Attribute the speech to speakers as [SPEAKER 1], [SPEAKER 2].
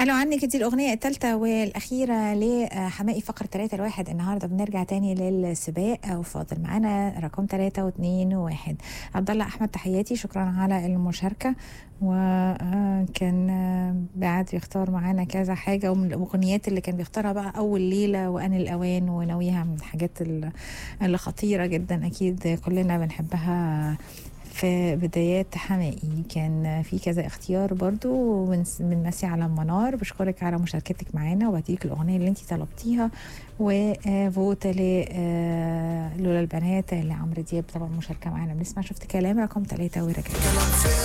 [SPEAKER 1] حلو عنك دي الأغنية الثالثة والأخيرة لحمائي فقرة ثلاثة الواحد النهاردة بنرجع تاني للسباق وفاضل معانا رقم ثلاثة واثنين وواحد عبد الله أحمد تحياتي شكرا على المشاركة وكان بعد يختار معانا كذا حاجة ومن الأغنيات اللي كان بيختارها بقى أول ليلة وأن الأوان وناويها من الحاجات اللي خطيرة جدا أكيد كلنا بنحبها في بدايات حمائي كان في كذا اختيار برضو من من مسي على المنار بشكرك على مشاركتك معانا وبديك الاغنيه اللي انت طلبتيها وفوت لولا البنات لعمرو دياب طبعا مشاركه معانا بنسمع شفت كلام رقم ثلاثه ورجعت